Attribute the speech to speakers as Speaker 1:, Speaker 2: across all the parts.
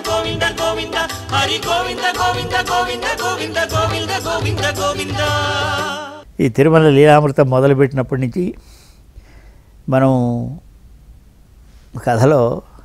Speaker 1: గోవింద గోవింద హరి గోవింద గోవింద గోవింద గోవింద గోవింద గోవింద గోవింద
Speaker 2: ఈ తిరుమల లీలామృతం మొదలుపెట్టినప్పటి నుంచి మనం కథలో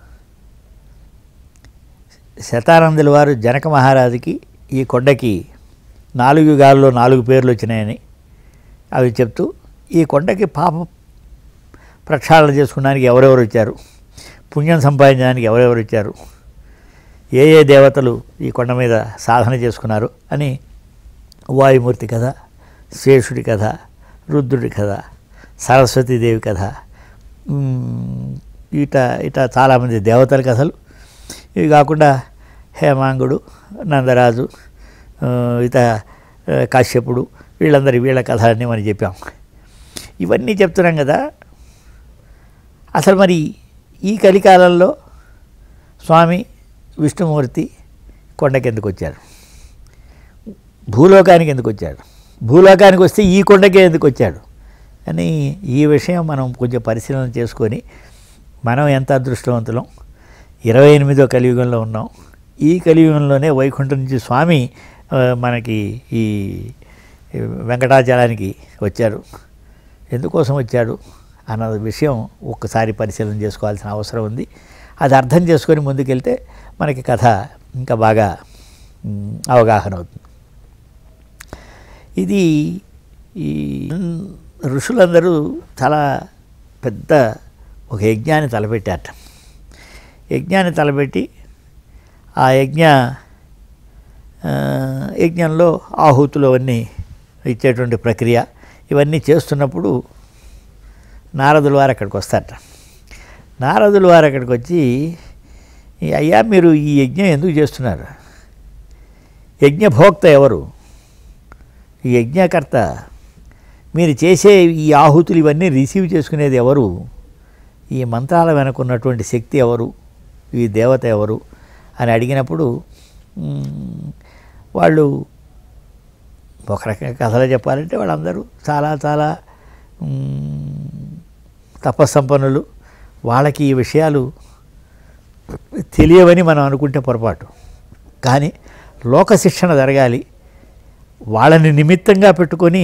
Speaker 2: శతానందుల వారు జనక మహారాజుకి ఈ కొండకి నాలుగు గాల్లో నాలుగు పేర్లు వచ్చినాయని అవి చెప్తూ ఈ కొండకి పాప ప్రక్షాళన చేసుకోవడానికి ఎవరెవరు వచ్చారు పుణ్యం సంపాదించడానికి ఎవరెవరు వచ్చారు ఏ ఏ దేవతలు ఈ కొండ మీద సాధన చేసుకున్నారు అని వాయుమూర్తి కథ శేషుడి కథ రుద్రుడి కథ సరస్వతీదేవి కథ ఉమ్, ఇట ఇట చాలామంది దేవతల కథలు ఇవి కాకుండా హేమాంగుడు నందరాజు ఆ, ఇత ఆ, కాశ్యపుడు వీళ్ళందరి వీళ్ళ కథలన్నీ మనం చెప్పాం ఇవన్నీ చెప్తున్నాం కదా అసలు మరి ఈ కలికాలంలో స్వామి విష్ణుమూర్తి కొండకెందుకు వచ్చారు భూలోకానికి ఎందుకు వచ్చాడు భూలోకానికి వస్తే ఈ కొండకే ఎందుకు వచ్చాడు అని ఈ విషయం మనం కొంచెం పరిశీలన చేసుకొని మనం ఎంత అదృష్టవంతులం ఇరవై ఎనిమిదో కలియుగంలో ఉన్నాం ఈ కలియుగంలోనే వైకుంఠం నుంచి స్వామి ఆ, మనకి ఈ ఈ వెంకటాచలానికి వచ్చారు ఎందుకోసం వచ్చాడు అన్న విషయం ఒక్కసారి పరిశీలన చేసుకోవాల్సిన అవసరం ఉంది అది అర్థం చేసుకొని ముందుకెళ్తే మనకి కథ ఇంకా బాగా మ్, అవగాహన అవుతుంది ఇది ఈ ఋషులందరూ చాలా పెద్ద ఒక యజ్ఞాన్ని తలపెట్టారట యజ్ఞాన్ని తలపెట్టి ఆ యజ్ఞ ఆ, యజ్ఞంలో ఆహుతులు అవన్నీ ఇచ్చేటువంటి ప్రక్రియ ఇవన్నీ చేస్తున్నప్పుడు నారదుల వారు అక్కడికి వస్తారట నారదుల వారు అక్కడికి వచ్చి "ఈ అయ్యా మీరు ఈ యజ్ఞం ఎందుకు చేస్తున్నారు యజ్ఞభోక్త ఎవరు ఈ యజ్ఞకర్త మీరు చేసే ఈ ఆహుతులు ఇవన్నీ రిసీవ్ చేసుకునేది ఎవరు ఈ మంత్రాల వెనకున్నటువంటి శక్తి ఎవరు ఈ దేవత ఎవరు అని అడిగినప్పుడు మ్, వాళ్ళు ఒక రకంగా కథలు చెప్పాలంటే వాళ్ళందరూ చాలా చాలా మ్, తపస్సంపన్నులు వాళ్ళకి ఈ విషయాలు తెలియవని మనం అనుకుంటే పొరపాటు కానీ లోక శిక్షణ జరగాలి వాళ్ళని నిమిత్తంగా పెట్టుకొని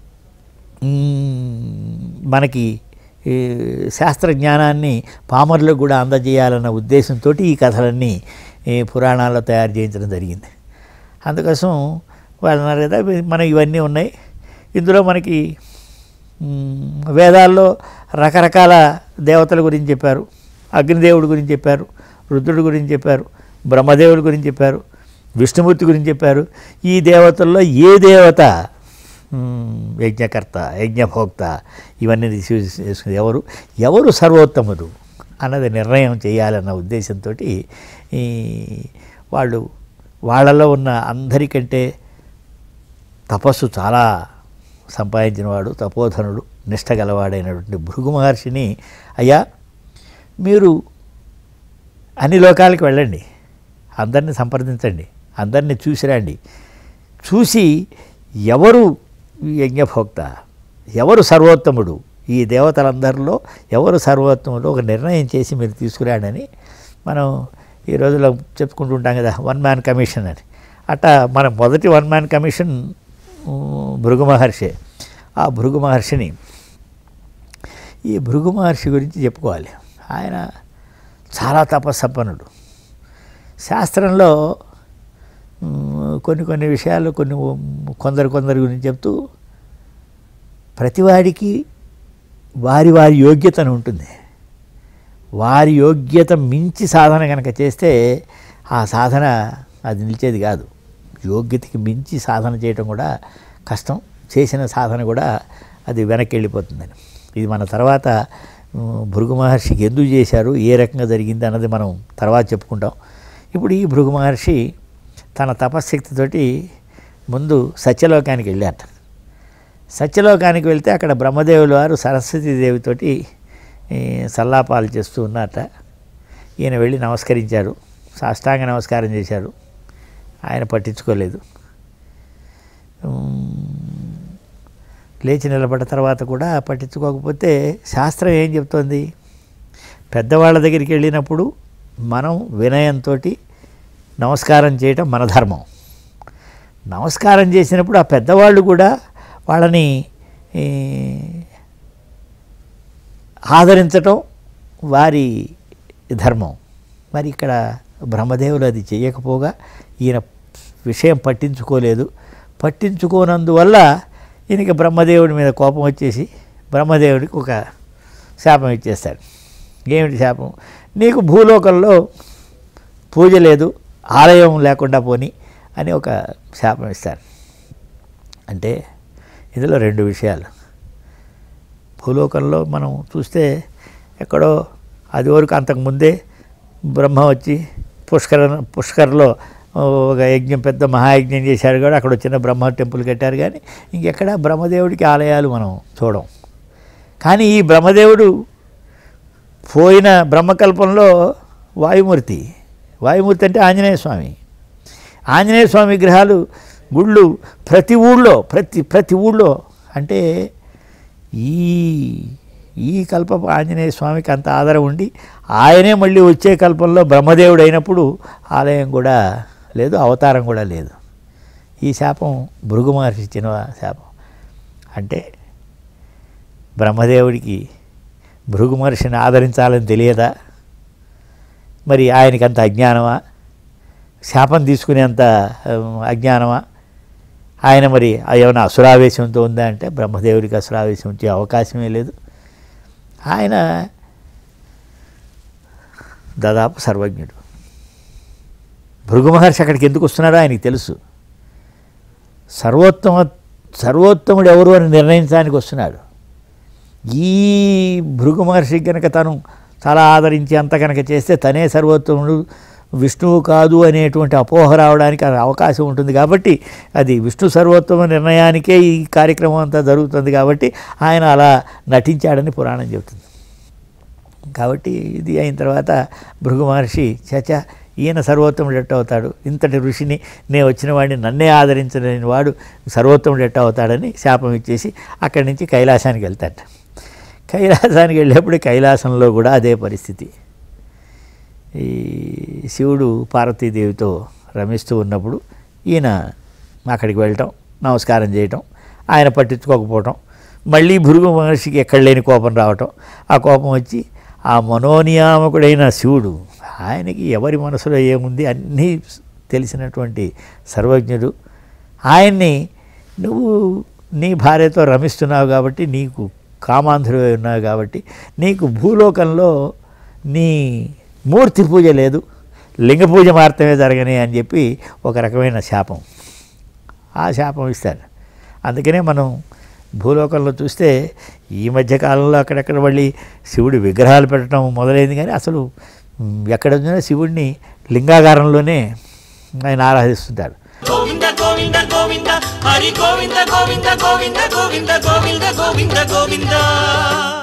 Speaker 2: మ్, మనకి ఈ శాస్త్ర జ్ఞానాన్ని పామరులకు కూడా అందజేయాలన్న ఉద్దేశంతో ఈ కథలన్నీ ఈ పురాణాల్లో తయారు చేయించడం జరిగింది అందుకోసం వాళ్ళు అన్నారు కదా మనం ఇవన్నీ ఉన్నాయి ఇందులో మనకి మ్, వేదాల్లో రకరకాల దేవతల గురించి చెప్పారు అగ్నిదేవుడి గురించి చెప్పారు రుద్రుడి గురించి చెప్పారు బ్రహ్మదేవుడి గురించి చెప్పారు విష్ణుమూర్తి గురించి చెప్పారు ఈ దేవతల్లో ఏ దేవత మ్, యజ్ఞకర్త యజ్ఞభోక్త ఇవన్నీ రిసీవ్ చేసుకునేది ఎవరు ఎవరు సర్వోత్తముడు అన్నది నిర్ణయం చేయాలన్న ఉద్దేశంతో ఈ వాళ్ళు వాళ్ళలో ఉన్న అందరికంటే తపస్సు చాలా సంపాదించినవాడు తపోధనుడు నిష్ట గలవాడైనటువంటి భృగు మహర్షిని అయ్యా మీరు అన్ని లోకాలకు వెళ్ళండి అందరిని సంప్రదించండి అందరినీ చూసిరండి చూసి ఎవరు ఈ యజ్ఞభోక్త ఎవరు సర్వోత్తముడు ఈ దేవతలందరిలో ఎవరు సర్వోత్తముడు ఒక నిర్ణయం చేసి మీరు తీసుకురాడని మనం ఈ రోజుల్లో చెప్పుకుంటూ ఉంటాం కదా వన్ మ్యాన్ కమిషన్ అని అట్టా మన మొదటి one man commission um, Bhrigu Maharshi ఆ భృగు మహర్షిని ఈ భృగు మహర్షి గురించి చెప్పుకోవాలి ఆయన చాలా తపస్సంపన్నుడు శాస్త్రంలో మ్, కొన్ని కొన్ని విషయాలు కొన్ని కొందరు కొందరు గురించి చెప్తూ ప్రతివాడికి వారి వారి యోగ్యతను ఉంటుంది వారి యోగ్యత మించి సాధన కనుక చేస్తే ఆ సాధన అది నిలిచేది కాదు యోగ్యతకి మించి సాధన చేయటం కూడా కష్టం చేసిన సాధన కూడా అది వెనక్కి వెళ్ళిపోతుందని ఇది మన తర్వాత ఉమ్, భృగు మహర్షికి ఎందుకు చేశారు ఏ రకంగా జరిగింది అన్నది మనం తర్వాత చెప్పుకుంటాం ఇప్పుడు ఈ భృగు మహర్షి తన తపశ్శక్తితోటి ముందు సత్యలోకానికి వెళ్ళారట సత్యలోకానికి వెళ్తే అక్కడ బ్రహ్మదేవుల వారు సరస్వతీదేవితోటి ఈ, సల్లాపాలు చేస్తూ ఉన్నారట ఈయన వెళ్ళి నమస్కరించారు సాష్టాంగ నమస్కారం చేశారు ఆయన పట్టించుకోలేదు ఉమ్, లేచి నిలబడ్డ తర్వాత కూడా పట్టించుకోకపోతే శాస్త్రం ఏం చెప్తోంది పెద్దవాళ్ళ దగ్గరికి వెళ్ళినప్పుడు మనం వినయంతో నమస్కారం చేయటం మన ధర్మం నమస్కారం చేసినప్పుడు ఆ పెద్దవాళ్ళు కూడా వాళ్ళని ఈ, ఆదరించటం వారి ధర్మం మరి ఇక్కడ బ్రహ్మదేవులు అది చేయకపోగా ఈయన విషయం పట్టించుకోలేదు పట్టించుకోనందువల్ల ఈయనకి బ్రహ్మదేవుడి మీద కోపం వచ్చేసి బ్రహ్మదేవుడికి ఒక శాపం ఇచ్చేస్తాడు ఏమిటి శాపం నీకు భూలోకంలో పూజ లేదు ఆలయం లేకుండా పోని అని ఒక శాపం ఇస్తారు అంటే ఇందులో రెండు విషయాలు భూలోకంలో మనం చూస్తే ఎక్కడో అది వరకు అంతకుముందే బ్రహ్మ వచ్చి పుష్కర పుష్కర్లో ఒక యజ్ఞం పెద్ద మహాయజ్ఞం చేశారు కూడా అక్కడ వచ్చిన బ్రహ్మ టెంపుల్ కట్టారు కానీ ఇంకెక్కడ బ్రహ్మదేవుడికి ఆలయాలు మనం చూడం కానీ ఈ బ్రహ్మదేవుడు పోయిన బ్రహ్మకల్పంలో వాయుమూర్తి వాయుమూర్తి అంటే ఆంజనేయ స్వామి ఆంజనేయ స్వామి విగ్రహాలు గుళ్ళు ప్రతి ఊళ్ళో ప్రతి ప్రతి ఊళ్ళో అంటే ఈ ఈ కల్ప ఆంజనేయ స్వామికి అంత ఆదరం ఉండి ఆయనే మళ్ళీ వచ్చే కల్పంలో బ్రహ్మదేవుడు అయినప్పుడు ఆలయం కూడా లేదు అవతారం కూడా లేదు ఈ శాపం భృగు మహర్షి ఇచ్చిన శాపం అంటే బ్రహ్మదేవుడికి భృగు మహర్షిని ఆదరించాలని తెలియదా మరి ఆయనకి అంత అజ్ఞానమా శాపం తీసుకునేంత ఆ, అజ్ఞానమా ఆయన మరి ఆ ఏమైనా అసురావేశంతో ఉందా అంటే బ్రహ్మదేవుడికి అసురావేశం వచ్చే అవకాశమే లేదు ఆయన దాదాపు సర్వజ్ఞుడు భృగు మహర్షి అక్కడికి ఎందుకు వస్తున్నారో ఆయనకి తెలుసు సర్వోత్తమ సర్వోత్తముడు ఎవరు అని నిర్ణయించడానికి వస్తున్నాడు ఈ భృగు మహర్షి కనుక తను చాలా ఆదరించి అంత కనుక చేస్తే తనే సర్వోత్తముడు విష్ణువు కాదు అనేటువంటి అపోహ రావడానికి అది అవకాశం ఉంటుంది కాబట్టి అది విష్ణు సర్వోత్తమ నిర్ణయానికే ఈ కార్యక్రమం అంతా జరుగుతుంది కాబట్టి ఆయన అలా నటించాడని పురాణం చెబుతుంది కాబట్టి ఇది అయిన తర్వాత భృగు మహర్షి చచ ఈయన సర్వోత్తముడు ఎట్ట అవుతాడు ఇంతటి ఋషిని నేను వచ్చిన వాడిని నన్నే ఆదరించలేని వాడు సర్వోత్తముడు ఎట్ట అవుతాడని శాపం ఇచ్చేసి అక్కడి నుంచి కైలాసానికి వెళ్తాడు కైలాసానికి వెళ్ళేప్పుడు కైలాసంలో కూడా అదే పరిస్థితి ఈ శివుడు పార్వతీదేవితో రమిస్తూ ఉన్నప్పుడు ఈయన అక్కడికి వెళ్ళటం నమస్కారం చేయటం ఆయన పట్టించుకోకపోవటం మళ్ళీ భృగు మహర్షికి ఎక్కడ లేని కోపం రావటం ఆ కోపం వచ్చి ఆ మనోనియామకుడైన శివుడు ఆయనకి ఎవరి మనసులో ఏముంది అన్నీ తెలిసినటువంటి సర్వజ్ఞుడు ఆయన్ని నువ్వు నీ భార్యతో రమిస్తున్నావు కాబట్టి నీకు కామాంధుడై ఉన్నావు కాబట్టి నీకు భూలోకంలో నీ మూర్తి పూజ లేదు లింగ పూజ మాత్రమే జరగని అని చెప్పి ఒక రకమైన శాపం ఆ శాపం ఇస్తారు అందుకనే మనం భూలోకంలో చూస్తే ఈ మధ్య కాలంలో అక్కడక్కడ మళ్ళీ శివుడి విగ్రహాలు పెట్టడం మొదలైంది కానీ అసలు మ్, ఎక్కడ చూసినా శివుడిని లింగాగారంలోనే ఆయన ఆరాధిస్తుంటారు
Speaker 1: గోవింద గోవింద గోవింద హరి గోవింద గోవింద గోవింద గోవింద గోవింద గోవింద గోవింద